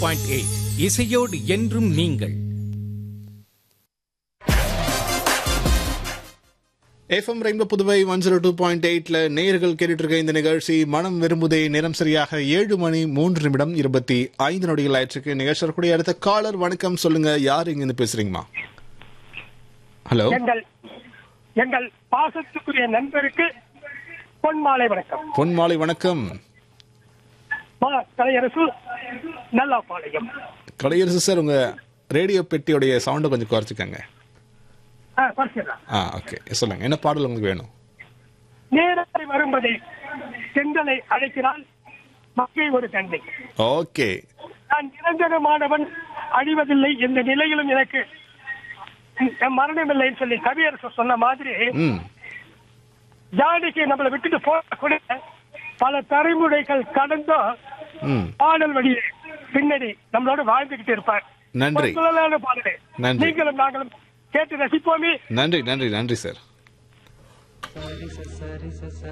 Point eight இசையோடு என்றும் நீங்கள் FM rainbow Puduvai one zero two point எயிட்ல நேயர்கள் கேட்டுட்டு இருக்க இந்த நிகழ்ச்சி மனம் விரும்புதே நேரம் சரியாக ஏழு மணி மூன்று நிமிடம் இருபத்தி ஐந்து நொடிகள் ஆயிடுச்சு நிகழ்ச்சி வரக்கூடிய அடுத்த காலர் வணக்கம் சொல்லுங்க யார் இங்க இருந்து பேசுறீங்கம்மா ஹலோ எங்கள் எங்கள் பாசத்துக்குரிய நண்பருக்கு பொன்மாலை வணக்கம் பொன் மாலை வணக்கம் மா கலையரசு நல்லாப்பாளையம் கலையரசு சார் உங்க ரேடியோ பெட்டியோடைய சவுண்டை கொஞ்சம் குறைச்சிக்கங்க ஆ, குறைச்சிடுறேன். ஆ ஓகே சொல்லுங்க என்ன பாடல் உங்களுக்கு வேணும் நேரத்தை வரும்பதை செந்தலை அழைக்கிறாள் மக்கள் ஒரு தந்தை ஓகே நான் நிரந்தரமானவன் அழிவதில்லை எந்த நிலையிலும் எனக்கு என் மரணமில்லைன்னு சொல்லி கவியரசு சொன்ன மாதிரி ம் ஜானகி நம்மளை விட்டுட்டு போக கூட பல தலைமுறைகள் கடந்தும் ம் பாடல் வழியே பின்னணி நம்மளோட வாழ்ந்துகிட்டு இருப்பார் நன்றி. ஒரு குழலான பாடலே நன்றி. நீங்களும் நாங்களும் கேட்டு ரசிப்போமே நன்றி நன்றி நன்றி சார்